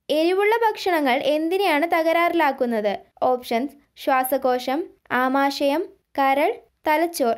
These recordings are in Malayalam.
എരിവുള്ള ഭക്ഷണങ്ങൾ എന്തിനെയാണ് തകരാറിലാക്കുന്നത് ഓപ്ഷൻസ് ശ്വാസകോശം ആമാശയം കരൾ തലച്ചോർ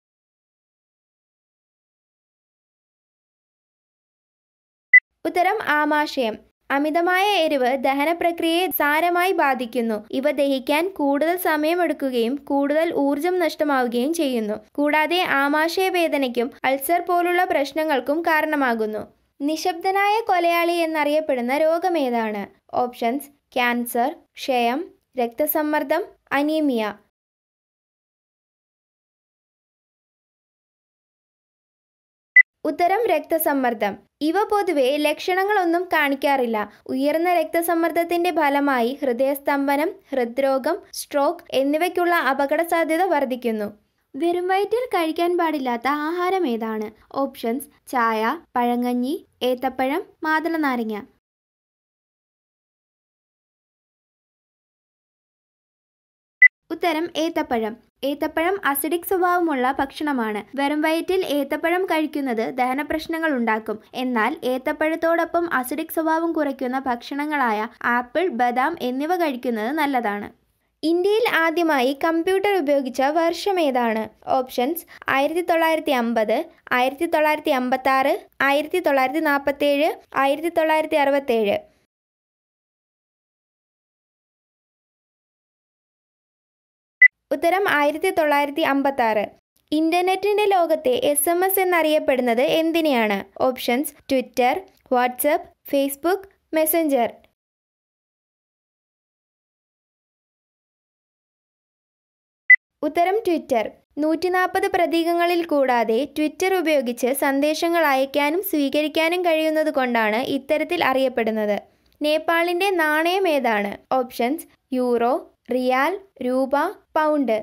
ഉത്തരം ആമാശയം അമിതമായ എരിവ് ദഹനപ്രക്രിയയെ സാരമായി ബാധിക്കുന്നു ഇവ ദഹിക്കാൻ കൂടുതൽ സമയമെടുക്കുകയും കൂടുതൽ ഊർജം നഷ്ടമാവുകയും ചെയ്യുന്നു കൂടാതെ ആമാശയ വേദനയ്ക്കും അൾസർ പോലുള്ള പ്രശ്നങ്ങൾക്കും കാരണമാകുന്നു നിശബ്ദനായ കൊലയാളി എന്നറിയപ്പെടുന്ന രോഗമേതാണ് ഓപ്ഷൻസ് ക്യാൻസർ ക്ഷയം രക്തസമ്മർദ്ദം അനീമിയ ഉത്തരം രക്തസമ്മർദ്ദം ഇവ പൊതുവെ ലക്ഷണങ്ങളൊന്നും കാണിക്കാറില്ല ഉയർന്ന രക്തസമ്മർദ്ദത്തിന്റെ ഫലമായി ഹൃദയസ്തംഭനം ഹൃദ്രോഗം സ്ട്രോക്ക് എന്നിവയ്ക്കുള്ള അപകട സാധ്യത വർദ്ധിക്കുന്നു വെറും വയറ്റിൽ കഴിക്കാൻ പാടില്ലാത്ത ആഹാരം ഏതാണ് ഓപ്ഷൻസ് ചായ പഴങ്കഞ്ഞി ഏത്തപ്പഴം മാതള നാരങ്ങ ഉത്തരം ഏത്തപ്പഴം ഏത്തപ്പഴം അസിഡിക് സ്വഭാവമുള്ള ഭക്ഷണമാണ് വെറും വയറ്റിൽ ഏത്തപ്പഴം കഴിക്കുന്നത് ദഹന പ്രശ്നങ്ങൾ ഉണ്ടാക്കും എന്നാൽ ഏത്തപ്പഴത്തോടൊപ്പം അസിഡിക് സ്വഭാവം കുറയ്ക്കുന്ന ഭക്ഷണങ്ങളായ ആപ്പിൾ ബദാം എന്നിവ കഴിക്കുന്നത് നല്ലതാണ് ഇന്ത്യയിൽ ആദ്യമായി കമ്പ്യൂട്ടർ ഉപയോഗിച്ച വർഷം ഏതാണ് ഓപ്ഷൻസ് ആയിരത്തി തൊള്ളായിരത്തി അമ്പത് ആയിരത്തി തൊള്ളായിരത്തി അമ്പത്തി ആറ് ആയിരത്തി തൊള്ളായിരത്തി നാൽപ്പത്തേഴ് ആയിരത്തി തൊള്ളായിരത്തി അറുപത്തേഴ് ഉത്തരം ആയിരത്തി തൊള്ളായിരത്തി അമ്പത്തി ആറ് ഇന്റർനെറ്റിന്റെ ലോകത്തെ എസ് എം എസ് എന്നറിയപ്പെടുന്നത് എന്തിനെയാണ് options Twitter WhatsApp Facebook Messenger ഉത്തരം ട്വിറ്റർ നൂറ്റി നാൽപ്പത് പ്രതീകങ്ങളിൽ കൂടാതെ ട്വിറ്റർ ഉപയോഗിച്ച് സന്ദേശങ്ങൾ അയക്കാനും സ്വീകരിക്കാനും കഴിയുന്നത് കൊണ്ടാണ് ഇത്തരത്തിൽ അറിയപ്പെടുന്നത് നേപ്പാളിന്റെ നാണയം ഏതാണ് ഓപ്ഷൻസ് യൂറോ റിയാൽ രൂപ പൗണ്ട്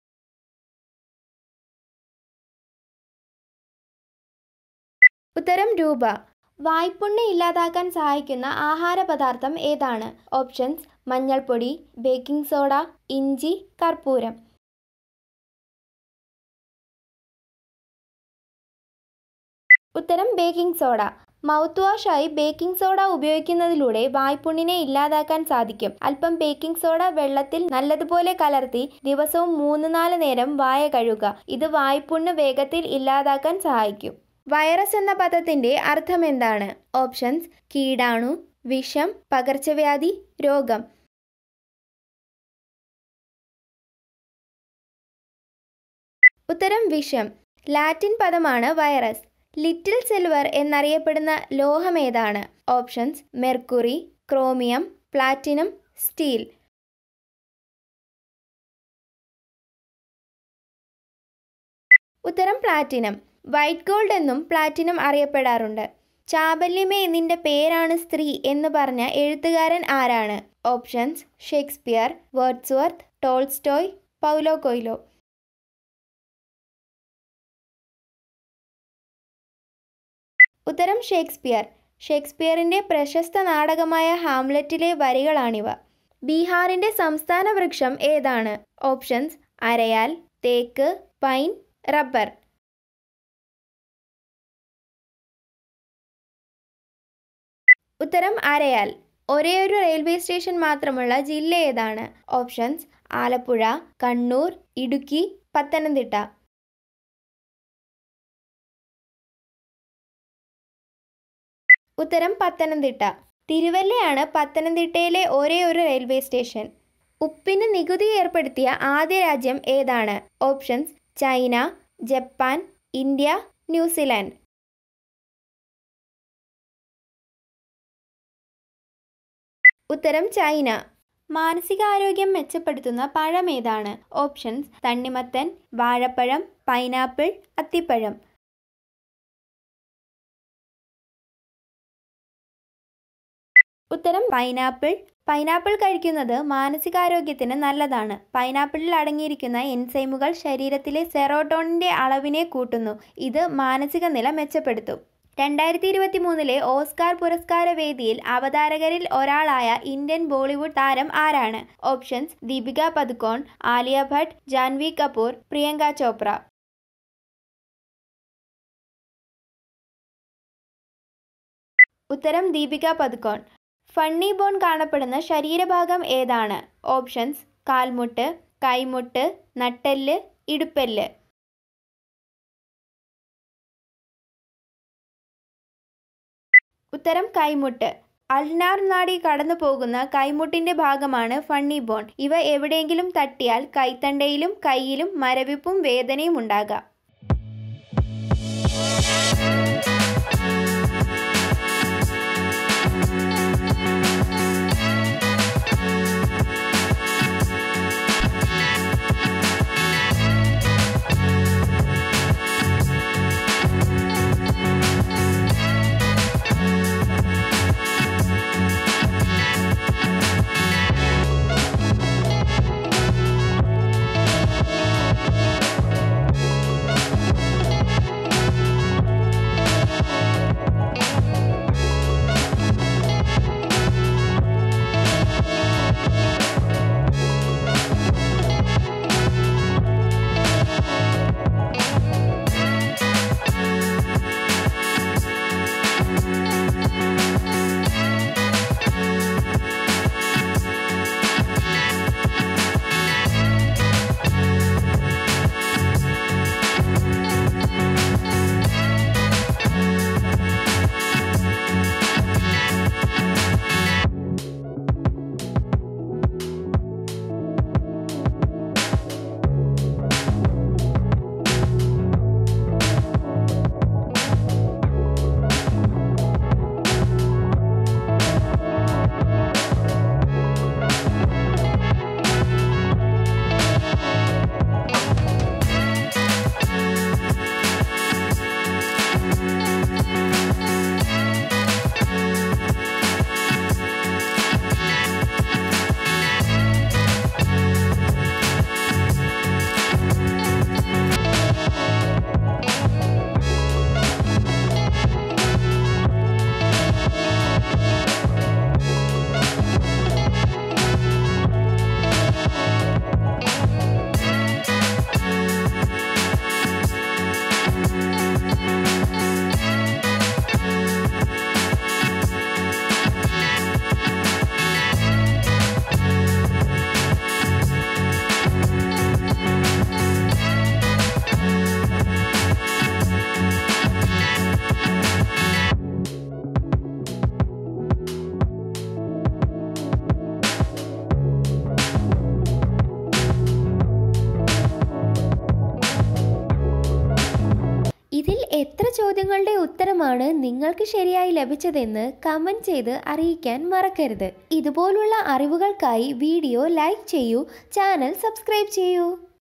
ഉത്തരം രൂപ വായ്പുണ്ണ് ഇല്ലാതാക്കാൻ സഹായിക്കുന്ന ആഹാര പദാർത്ഥം ഏതാണ് ഓപ്ഷൻസ് മഞ്ഞൾപ്പൊടി ബേക്കിംഗ് സോഡ ഇഞ്ചി കർപ്പൂരം ഉത്തരം ബേക്കിംഗ് സോഡ മൗത്ത് വാഷായി ബേക്കിംഗ് സോഡ ഉപയോഗിക്കുന്നതിലൂടെ വായ്പുണ്ണിനെ ഇല്ലാതാക്കാൻ സാധിക്കും അല്പം ബേക്കിംഗ് സോഡ വെള്ളത്തിൽ നല്ലതുപോലെ കലർത്തി ദിവസവും മൂന്ന് നാല് നേരം വായ കഴുകുക ഇത് വായ്പുണ്ണ് വേഗത്തിൽ ഇല്ലാതാക്കാൻ സഹായിക്കും വൈറസ് എന്ന പദത്തിന്റെ അർത്ഥം എന്താണ് ഓപ്ഷൻസ് കീടാണു വിഷം പകർച്ചവ്യാധി രോഗം ഉത്തരം വിഷം ലാറ്റിൻ പദമാണ് വൈറസ് ലിറ്റിൽ സിൽവർ എന്നറിയപ്പെടുന്ന ലോഹമേതാണ് options mercury chromium platinum steel ഉത്തരം പ്ലാറ്റിനം വൈറ്റ് ഗോൾഡ് എന്നും പ്ലാറ്റിനം അറിയപ്പെടാറുണ്ട് ചാബല്യമേ നിന്റെ പേരാണ് സ്ത്രീ എന്ന് പറഞ്ഞ എഴുത്തുകാരൻ ആരാണ് options Shakespeare Wordsworth Tolstoy Paulo Coelho ഉത്തരം ഷേക്സ്പിയർ ഷേക്സ്പിയറിന്റെ പ്രശസ്ത നാടകമായ ഹാംലെറ്റിലെ വരികളാണിവ ബീഹാറിന്റെ സംസ്ഥാന വൃക്ഷം ഏതാണ് ഓപ്ഷൻസ് അരയാൽ തേക്ക് പൈൻ റബ്ബർ ഉത്തരം അരയാൽ ഒരേയൊരു റെയിൽവേ സ്റ്റേഷൻ മാത്രമുള്ള ജില്ല ഏതാണ് ഓപ്ഷൻസ് ആലപ്പുഴ കണ്ണൂർ ഇടുക്കി പത്തനംതിട്ട ഉത്തരം പത്തനംതിട്ട തിരുവല്ലയാണ് പത്തനംതിട്ടയിലെ ഒരേ ഒരു റെയിൽവേ സ്റ്റേഷൻ ഉപ്പിന് നികുതി ഏർപ്പെടുത്തിയ ആദ്യ രാജ്യം ഏതാണ് options China Japan India New Zealand ഉത്തരം ചൈന മാനസികാരോഗ്യം മെച്ചപ്പെടുത്തുന്ന പഴം ഏതാണ് ഓപ്ഷൻസ് തണ്ണിമത്തൻ വാഴപ്പഴം പൈനാപ്പിൾ അത്തിപ്പഴം ഉത്തരം പൈനാപ്പിൾ പൈനാപ്പിൾ കഴിക്കുന്നത് മാനസികാരോഗ്യത്തിന് നല്ലതാണ് പൈനാപ്പിളിൽ അടങ്ങിയിരിക്കുന്ന എൻസൈമുകൾ ശരീരത്തിലെ സെറോട്ടോണിന്റെ അളവിനെ കൂട്ടുന്നു ഇത് മാനസിക നില മെച്ചപ്പെടുത്തും രണ്ടായിരത്തി ഇരുപത്തി മൂന്നിലെ ഓസ്കാർ പുരസ്കാര വേദിയിൽ അവതാരകരിൽ ഒരാളായ ഇന്ത്യൻ ബോളിവുഡ് താരം ആരാണ് ഓപ്ഷൻസ് ദീപിക പദുക്കോൺ ആലിയ ഭട്ട് ജാൻവി കപൂർ പ്രിയങ്ക ചോപ്ര ഉത്തരം ദീപിക പദുക്കോൺ ഫണ്ണി ബോൺ കാണപ്പെടുന്ന ശരീരഭാഗം ഏതാണ് ഓപ്ഷൻസ് കാൽമുട്ട് കൈമുട്ട് നട്ടെല്ല് ഇടുപ്പെല്ല് ഉത്തരം കൈമുട്ട് അൾനാർ നാഡി കടന്നു പോകുന്ന കൈമുട്ടിന്റെ ഭാഗമാണ് ഫണ്ണി ബോൺ ഇവ എവിടെയെങ്കിലും തട്ടിയാൽ കൈത്തണ്ടയിലും കൈയിലും മരവിപ്പും വേദനയും ഉണ്ടാകാം ഇതിൽ എത്ര ചോദ്യങ്ങളുടെ ഉത്തരമാണ് നിങ്ങൾക്ക് ശരിയായി ലഭിച്ചതെന്ന് കമൻറ്റ് ചെയ്ത് അറിയിക്കാൻ മറക്കരുത് ഇതുപോലുള്ള അറിവുകൾക്കായി വീഡിയോ ലൈക്ക് ചെയ്യൂ ചാനൽ സബ്സ്ക്രൈബ് ചെയ്യൂ